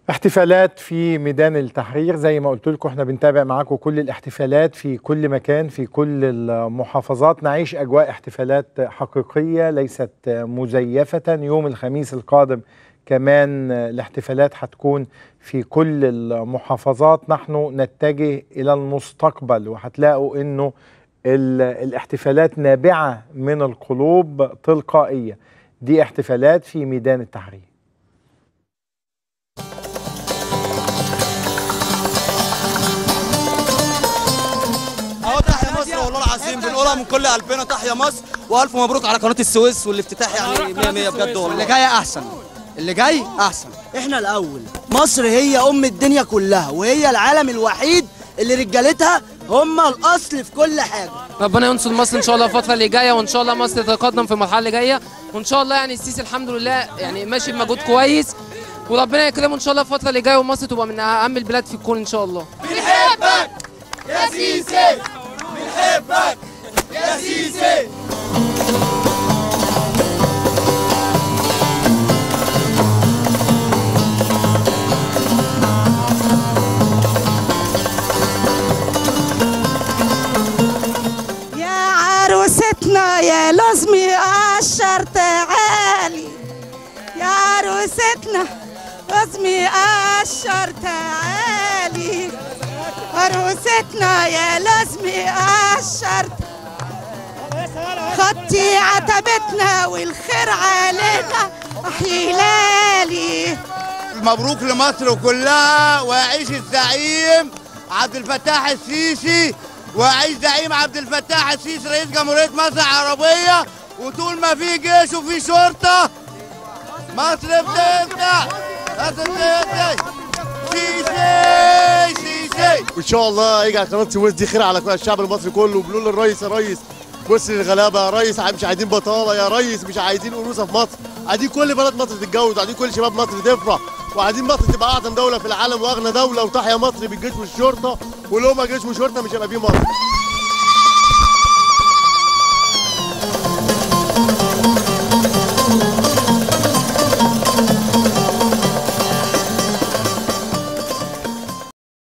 احتفالات في ميدان التحرير زي ما قلت لكم احنا بنتابع معاكم كل الاحتفالات في كل مكان في كل المحافظات نعيش اجواء احتفالات حقيقيه ليست مزيفه يوم الخميس القادم كمان الاحتفالات هتكون في كل المحافظات نحن نتجه الى المستقبل وهتلاقوا انه الاحتفالات نابعه من القلوب تلقائيه دي احتفالات في ميدان التحرير اهو تحيا مصر والله العظيم بنقولها من كل قلبنا تحيا مصر والف مبروك على قناه السويس والافتتاح يعني 100 100 بجد والله اللي جاي احسن اللي جاي احسن احنا الاول مصر هي ام الدنيا كلها وهي العالم الوحيد اللي رجالتها هم الاصل في كل حاجه ربنا ينصر مصر ان شاء الله الفتره اللي جايه وان شاء الله مصر تتقدم في المرحله اللي جايه وان شاء الله يعني السيسي الحمد لله يعني ماشي بمجهود كويس وربنا يكرمه ان شاء الله الفتره اللي جايه ومصر تبقى من اهم البلاد في الكون ان شاء الله بنحبك يا سيسي بنحبك يا سيسي يا عروستنا يا لازمي قشر تعالي يا عروستنا لازمي قشر تعالي عروستنا يا لازمي قشر خطي عتبتنا والخير علينا احيلالي مبروك لمصر كلها ويعيش الزعيم عبد الفتاح السيسي ويعيش زعيم عبد الفتاح السيسي رئيس جمهورية مصر العربية وطول ما في جيش وفي شرطة مصر بتفتح مصر بتفتح سيسي سيسي وان شاء الله يجعل قناه السويس دي خير على كل الشعب المصري كله بنقول للريس يا ريس بص للغلابه يا ريس مش عايزين بطاله يا ريس مش عايزين انوثه في مصر عايزين كل بنات مصر تتجوز وعايزين كل شباب مصر تفرح وعايزين مصر تبقى اعظم دوله في العالم واغنى دوله وتحيا مصر بالجيش والشرطه ولو ما جيش وشرطه مش هيبقى فيه مصر